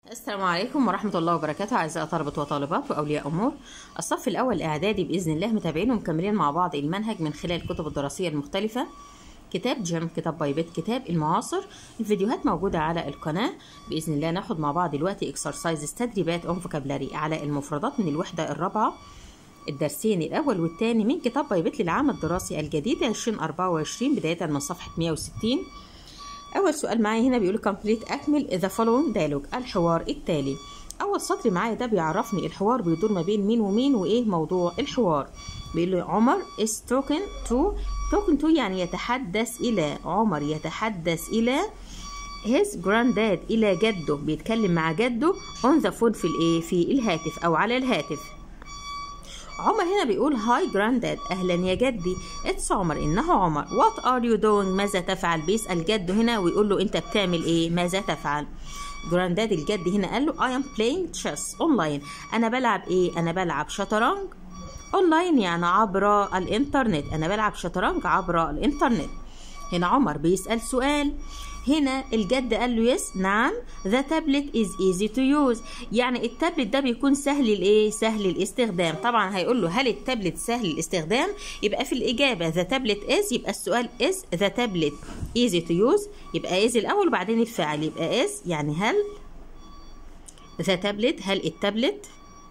السلام عليكم ورحمة الله وبركاته أعزائي طلبة وطالبات وأولياء أمور الصف الأول إعدادي بإذن الله متابعين ومكملين مع بعض المنهج من خلال الكتب الدراسية المختلفة كتاب جيم كتاب بايبت كتاب المعاصر الفيديوهات موجودة على القناة بإذن الله ناخد مع بعض دلوقتي اكسرسايز تدريبات اون فوكابلاري على المفردات من الوحدة الرابعة الدرسين الأول والثاني من كتاب بايبت للعام الدراسي الجديد 2024 بداية من صفحة 160 أول سؤال معايا هنا بيقول complete أكمل the following dialogue الحوار التالي أول سطر معايا ده بيعرفني الحوار بيدور ما بين مين ومين وإيه موضوع الحوار بيقول لي عمر is talking to talking to يعني يتحدث إلى عمر يتحدث إلى his granddad إلى جده بيتكلم مع جده on the phone في الإيه في الهاتف أو على الهاتف عمر هنا بيقول هاي جرانداد اهلا يا جدي اتس عمر انه عمر وات ار يو دوينج ماذا تفعل بيسال جده هنا ويقول له انت بتعمل ايه ماذا تفعل جرانداد الجد هنا قال له I am playing chess اونلاين انا بلعب ايه انا بلعب شطرنج اونلاين يعني عبر الانترنت انا بلعب شطرنج عبر الانترنت هنا عمر بيسال سؤال هنا الجد قال له يس نعم ذا تابلت از ايزي تو يوز يعني التابلت ده بيكون سهل الايه سهل الاستخدام طبعا هيقول له هل التابلت سهل الاستخدام يبقى في الاجابه ذا تابلت از يبقى السؤال از ذا تابلت ايزي تو يوز يبقى از الاول وبعدين الفعل يبقى از يعني هل ذا تابلت هل التابلت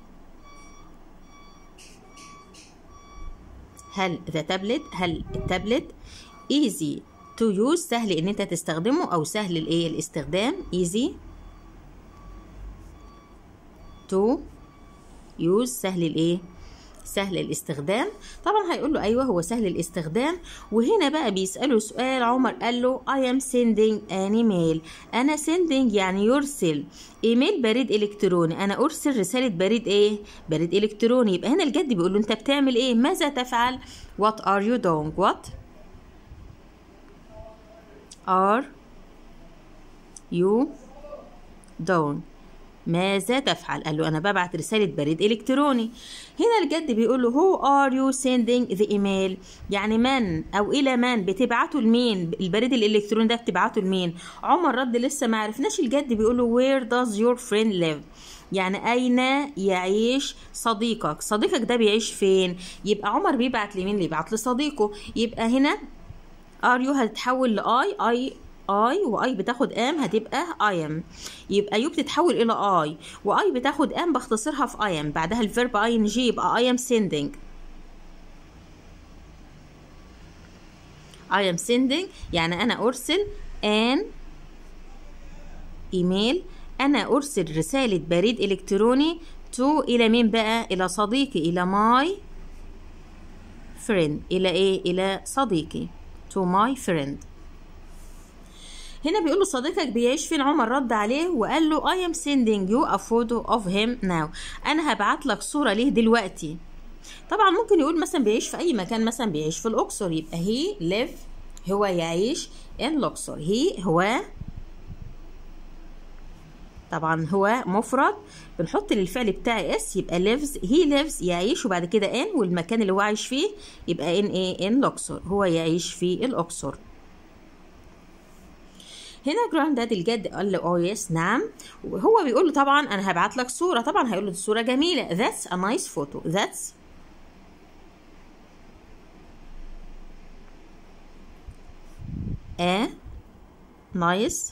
هل ذا تابلت هل التابلت easy to use سهل ان انت تستخدمه او سهل الايه الاستخدام easy to use سهل الايه سهل الاستخدام طبعا هيقول له ايوه هو سهل الاستخدام وهنا بقى بيساله سؤال عمر قال له I am sending an email انا sending يعني يرسل ايميل بريد الكتروني انا ارسل رساله بريد ايه بريد الكتروني يبقى هنا الجد بيقول له انت بتعمل ايه ماذا تفعل what are you doing what are you doing ماذا تفعل قال له انا ببعت رساله بريد الكتروني هنا الجد بيقول له who are you sending the email يعني من او الى من بتبعته لمين البريد الالكتروني ده بتبعته لمين عمر رد لسه ما عرفناش الجد بيقول له where does your friend live يعني أين يعيش صديقك صديقك ده بيعيش فين يبقى عمر بيبعت لمين اللي يبعت لصديقه يبقى هنا ار يو هتتحول لاي اي اي واي بتاخد ام هتبقى اي ام يبقى يو بتتحول الى اي واي بتاخد ام بختصرها في اي ام بعدها الفيرب اي ان جي يبقى اي ام سيندنج اي ام سيندنج يعني انا ارسل ان ايميل انا ارسل رساله بريد الكتروني تو الى مين بقى الى صديقي الى ماي فريند الى ايه الى صديقي to my friend هنا بيقول له صديقك بيعيش فين عمر رد عليه وقال له I am sending you a photo of him now أنا هبعت لك صورة ليه دلوقتي طبعا ممكن يقول مثلا بيعيش في أي مكان مثلا بيعيش في الأقصر يبقى he live هو يعيش in الأقصر he هو طبعا هو مفرد بنحط للفعل بتاعي اس يبقى lives he lives يعيش وبعد كده ان والمكان اللي هو عايش فيه يبقى ان ايه ان الاقصر هو يعيش في الاقصر هنا جرانداد الجد قال له اه يس نعم وهو بيقول له طبعا انا هبعت لك صوره طبعا هيقول له الصوره جميله that's a nice photo that's a nice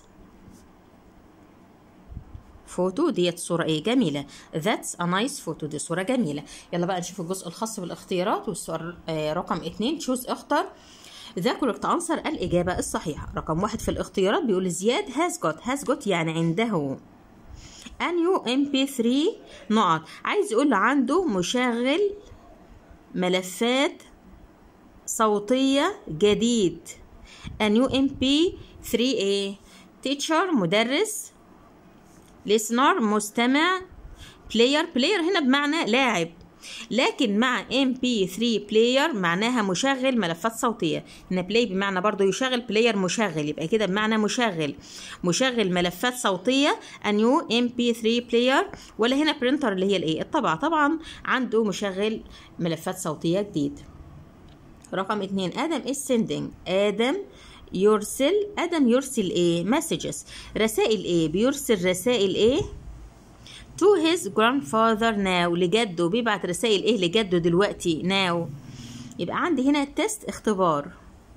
فوتو ديت صورة ايه جميلة that's a nice photo دي صورة جميلة يلا بقى نشوف الجزء الخاص بالاختيارات والسؤال آه رقم اتنين تشوز اختر ذا كوركت انسر الإجابة الصحيحة رقم واحد في الاختيارات بيقول زياد has got has got يعني عنده a new mp3 نقط عايز يقول عنده مشغل ملفات صوتية جديد a new mp3 ايه teacher مدرس listener مستمع player player هنا بمعنى لاعب لكن مع MP3 player معناها مشغل ملفات صوتية هنا play بمعنى برضو يشغل player مشغل يبقى كده بمعنى مشغل مشغل ملفات صوتية a new MP3 player ولا هنا printer اللي هي الايه الطبعة طبعا عنده مشغل ملفات صوتية جديد رقم اتنين آدم is sending آدم يرسل ادم يرسل ايه مسجز رسائل ايه بيرسل رسائل ايه to his grandfather now لجده بيبعت رسائل ايه لجده دلوقتي now يبقى عندي هنا تيست اختبار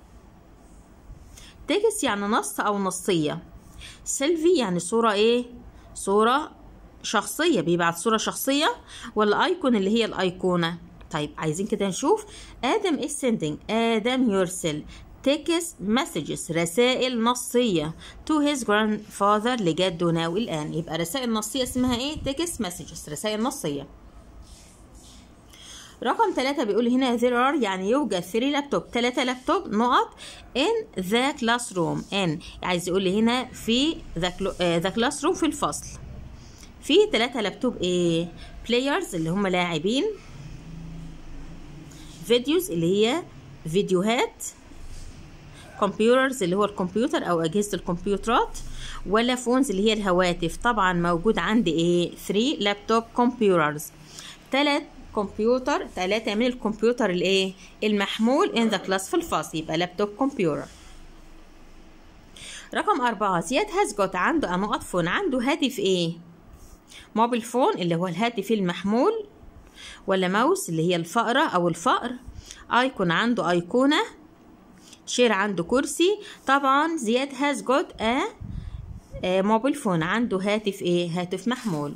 تكس يعني نص او نصية سيلفي يعني صورة ايه صورة شخصية بيبعت صورة شخصية ولا ايكون اللي هي الايقونة طيب عايزين كده نشوف ادم is sending ادم يرسل text messages رسائل نصية to his grandfather لجده now الآن يبقى رسائل نصية اسمها ايه text messages رسائل نصية رقم ثلاثة بيقول هنا there are يعني يوجد 3 لابتوب ثلاثة لابتوب نقط in the classroom in عايز يقول لي هنا في the, the classroom في الفصل في ثلاثة لابتوب ايه players اللي هم لاعبين فيديوز اللي هي فيديوهات كمبيوترز اللي هو الكمبيوتر او اجهزه الكمبيوترات ولا فونز اللي هي الهواتف طبعا موجود عندي ايه 3 لابتوب كمبيوترز ثلاث كمبيوتر ثلاثة من الكمبيوتر الايه المحمول in the class في الفصل يبقى لابتوب كمبيوتر رقم أربعة زياد هاز جوت عنده نقط فون عنده هاتف ايه موبيل فون اللي هو الهاتف المحمول ولا ماوس اللي هي الفأرة أو الفأر ايكون عنده أيقونة شير عنده كرسي طبعا زياد هاز جوت ا موبيل فون عنده هاتف ايه هاتف محمول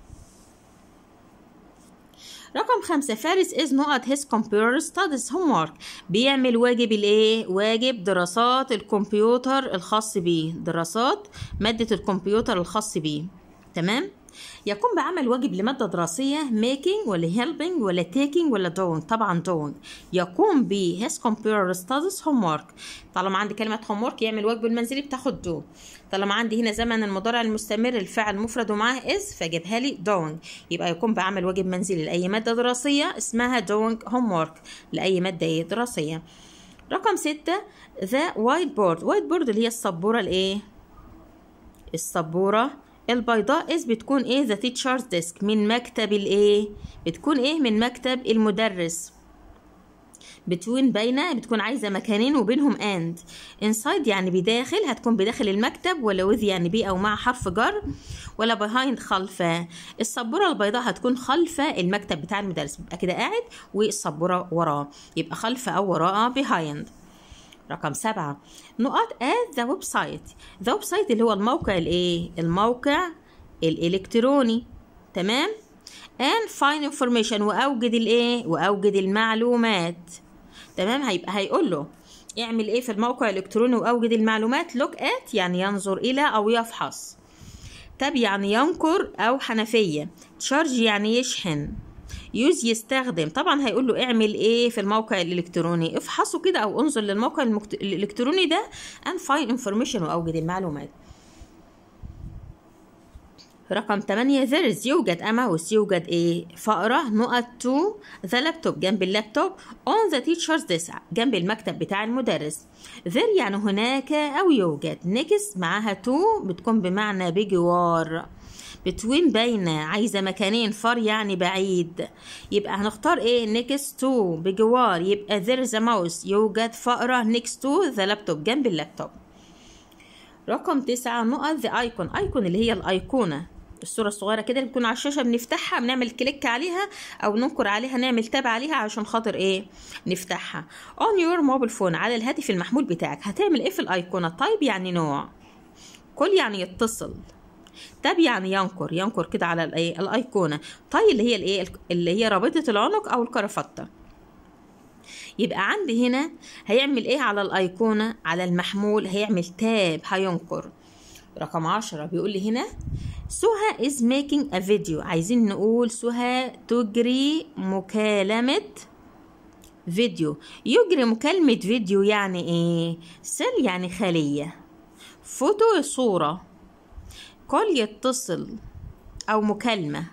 رقم خمسة فارس از نقط هيز كمبيوتر ستاديز هوم ورك بيعمل واجب الايه واجب دراسات الكمبيوتر الخاص بيه دراسات مادة الكمبيوتر الخاص بيه تمام يقوم بعمل واجب لمادة دراسية making ولا helping ولا taking ولا doing طبعا doing يقوم ب his computer studies homework طالما عندي كلمة homework يعمل واجب المنزلي بتاخد do طالما عندي هنا زمن المضارع المستمر الفعل مفرد ومعاه is فجيبها لي doing يبقى يقوم بعمل واجب منزلي لأي مادة دراسية اسمها doing homework لأي مادة دراسية رقم ستة the whiteboard whiteboard اللي هي السبورة الايه السبورة البيضاء اس بتكون ايه ذا تيتشرز ديسك من مكتب الايه بتكون ايه من مكتب المدرس بتكون بين بتكون عايزه مكانين وبينهم اند انسايد يعني بداخل هتكون بداخل المكتب ولا وذ يعني بي او مع حرف جر ولا بيهايند خلفه السبوره البيضاء هتكون خلف المكتب بتاع المدرس بيبقى كده قاعد والسبوره وراه يبقى خلف او وراء behind رقم سبعة نقاط at the website the website اللي هو الموقع الايه الموقع الالكتروني تمام and find information واوجد الايه واوجد المعلومات تمام هيبقى هيقول له اعمل ايه في الموقع الالكتروني واوجد المعلومات look at يعني ينظر الى او يفحص تاب يعني ينقر او حنفيه تشارج يعني يشحن يوز يستخدم طبعا هيقول له اعمل ايه في الموقع الالكتروني افحصه كده او انظر للموقع المكت... الالكتروني ده and find information واوجد المعلومات رقم 8 there is يوجد a mouse يوجد ايه فأرة نقط to the laptop جنب اللابتوب on the teacher's desk جنب المكتب بتاع المدرس there يعني هناك أو يوجد next معاها to بتكون بمعنى بجوار between بين عايزة مكانين فار يعني بعيد يبقى هنختار ايه next to بجوار يبقى there is a mouse يوجد فأرة next to the laptop جنب اللابتوب رقم تسعة نقط the icon icon اللي هي الأيقونة الصورة الصغيرة كده اللي بتكون على الشاشة بنفتحها بنعمل كليك عليها أو ننكر عليها نعمل تاب عليها عشان خاطر إيه نفتحها on your mobile phone على الهاتف المحمول بتاعك هتعمل إيه في الأيقونة طيب يعني نوع كل يعني يتصل تاب يعني ينكر ينكر كده على الايه الايقونه طي اللي هي الايه اللي هي رابطه العنق او الكرافته يبقى عندي هنا هيعمل ايه على الايقونه على المحمول هيعمل تاب هينكر رقم عشرة بيقول لي هنا سهى is making a video عايزين نقول سهى تجري مكالمة فيديو يجري مكالمة فيديو يعني ايه سيل يعني خلية فوتو صورة كل يتصل أو مكالمة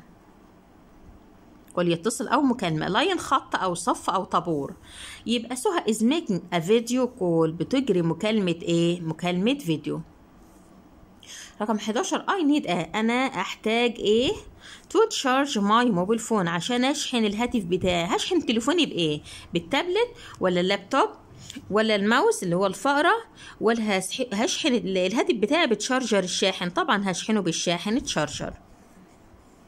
كل يتصل أو مكالمة لاين خط أو صف أو طابور يبقى سهى is making a video call بتجري مكالمة إيه؟ مكالمة فيديو رقم 11 I need a أنا أحتاج إيه؟ to charge my mobile phone عشان أشحن الهاتف بتاعي هشحن تليفوني بإيه؟ بالتابلت ولا اللابتوب ولا الماوس اللي هو الفأرة ولا هشحن الهاتف بتاعي بتشارجر الشاحن طبعا هشحنه بالشاحن تشارجر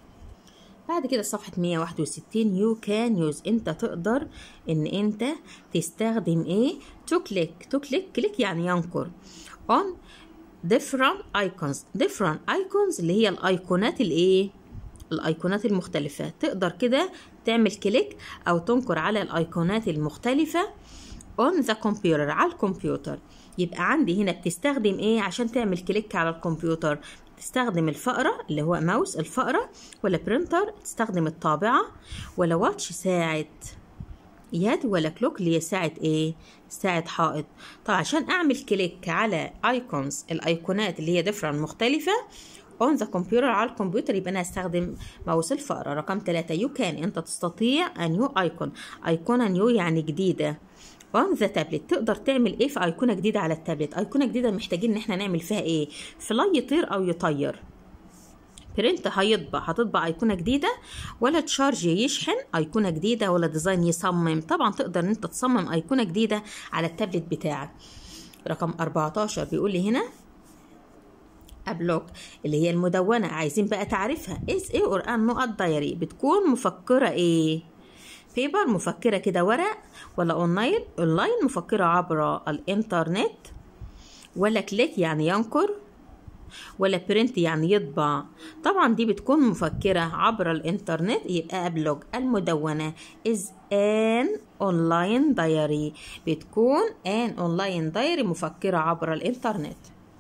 بعد كده صفحة 161 you can use انت تقدر ان انت تستخدم ايه to click to click click يعني ينقر on different icons different icons اللي هي الايقونات الايه الايقونات المختلفة تقدر كده تعمل كليك او تنقر على الايقونات المختلفة on the computer على الكمبيوتر يبقى عندي هنا بتستخدم ايه عشان تعمل كليك على الكمبيوتر تستخدم الفأرة اللي هو ماوس الفأرة ولا برينتر تستخدم الطابعة ولا واتش ساعة يد ولا كلوك اللي هي ساعة ايه ساعة حائط طب عشان اعمل كليك على ايكونز الايقونات اللي هي ديفرنت مختلفة on the computer على الكمبيوتر يبقى انا هستخدم ماوس الفأرة رقم ثلاثة you can انت تستطيع a new icon ايقونة نيو يعني جديدة on the tablet تقدر تعمل ايه في ايقونه جديده على التابلت ايقونه جديده محتاجين ان احنا نعمل فيها ايه فلاي يطير او يطير برنت هيطبع هتطبع ايقونه جديده ولا تشارج يشحن ايقونه جديده ولا ديزاين يصمم طبعا تقدر ان انت تصمم ايقونه جديده على التابلت بتاعك رقم 14 بيقول لي هنا ابلوك اللي هي المدونه عايزين بقى تعرفها از ايه قران نقط دايري بتكون مفكره ايه بيبر مفكرة كده ورق ولا اونلاين اونلاين مفكرة عبر الانترنت ولا كليك يعني ينقر ولا برنت يعني يطبع طبعا دي بتكون مفكرة عبر الانترنت يبقى ابلوج المدونة is an online diary بتكون an online diary مفكرة عبر الانترنت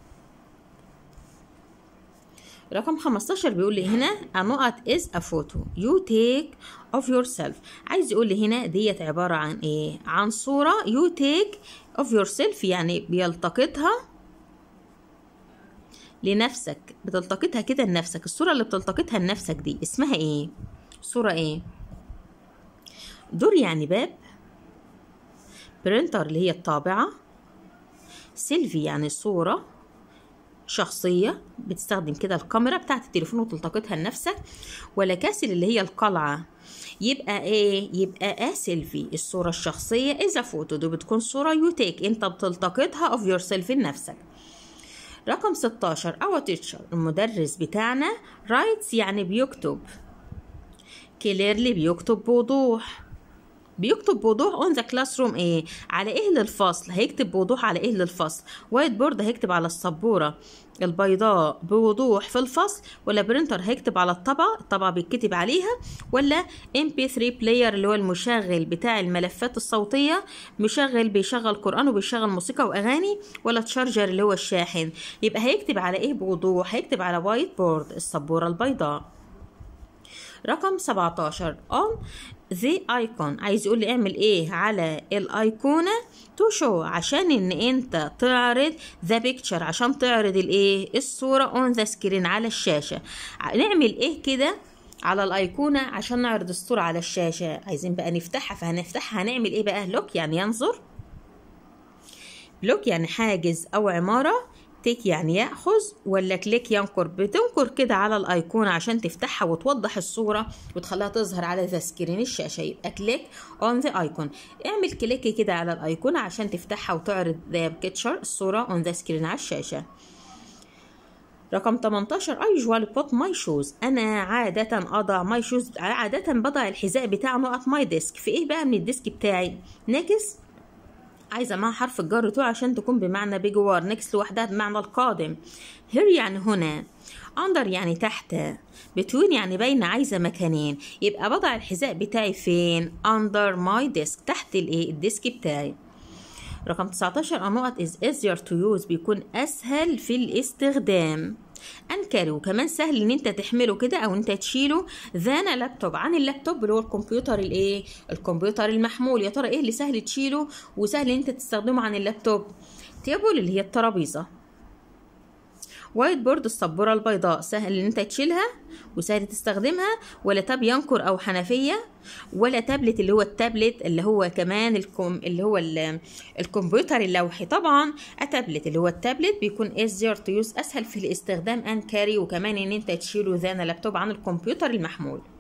رقم 15 بيقول لي هنا النقط is a photo you take of yourself عايز يقول لي هنا ديت عبارة عن ايه عن صورة you take of yourself يعني بيلتقطها لنفسك بتلتقطها كده لنفسك الصورة اللي بتلتقطها لنفسك دي اسمها ايه صورة ايه دور يعني باب برينتر اللي هي الطابعة سيلفي يعني صورة شخصية بتستخدم كده الكاميرا بتاعت التليفون وتلتقطها لنفسك ولا كاسل اللي هي القلعة يبقى ايه يبقى ا سيلفي الصورة الشخصية اذا فوتو دي بتكون صورة يوتيك انت بتلتقطها اوف يور سيلف لنفسك رقم 16 اور تيتشر المدرس بتاعنا رايتس يعني بيكتب كليرلي بيكتب بوضوح بيكتب بوضوح اون ذا كلاس روم ايه على ايه للفصل هيكتب بوضوح على ايه للفصل وايت بورد هيكتب على السبوره البيضاء بوضوح في الفصل ولا برينتر هيكتب على الطبعة الطبعة بيتكتب عليها ولا ام بي 3 بلاير اللي هو المشغل بتاع الملفات الصوتية مشغل بيشغل قرآن وبيشغل موسيقى واغاني ولا تشارجر اللي هو الشاحن يبقى هيكتب على ايه بوضوح هيكتب على وايت بورد السبورة البيضاء رقم 17 on the icon عايز يقول لي اعمل ايه على الايقونة تو شو عشان ان انت تعرض ذا بيكتشر عشان تعرض الايه الصورة اون ذا سكرين على الشاشة نعمل ايه كده على الايقونة عشان نعرض الصورة على الشاشة عايزين بقى نفتحها فهنفتحها هنعمل ايه بقى لوك يعني ينظر لوك يعني حاجز او عمارة تيك يعني ياخذ ولا كليك ينقر بتنقر كده على الايقونه عشان تفتحها وتوضح الصوره وتخليها تظهر على ذا سكرين الشاشه يبقى كليك اون ذا ايكون اعمل كليك كده على الايقونه عشان تفتحها وتعرض ذا بيكتشر الصوره اون ذا سكرين على الشاشه رقم 18 I usually put my shoes أنا عادة أضع my shoes عادة بضع الحذاء بتاع نقط my desk في إيه بقى من الديسك بتاعي نكس عايزة معاها حرف الجر تو عشان تكون بمعنى بجوار نكس لوحدها بمعنى القادم هير يعني هنا اندر يعني تحت بتوين يعني بين عايزة مكانين يبقى بضع الحذاء بتاعي فين اندر ماي ديسك تحت الايه الديسك بتاعي رقم 19 النقط is easier to use بيكون اسهل في الاستخدام انكري وكمان سهل ان انت تحمله كده او انت تشيله ذان لابتوب عن اللابتوب اللي هو الكمبيوتر الايه الكمبيوتر المحمول يا ترى ايه اللي سهل تشيله وسهل ان انت تستخدمه عن اللابتوب تيبل اللي هي الترابيزه وايت بورد السبورة البيضاء سهل ان انت تشيلها وسهل تستخدمها ولا تاب ينكر او حنفية ولا تابلت اللي هو التابلت اللي هو كمان الكم اللي هو الكمبيوتر اللوحي طبعا التابلت اللي هو التابلت بيكون easier to use اسهل في الاستخدام ان كاري وكمان ان انت تشيله ذان لابتوب عن الكمبيوتر المحمول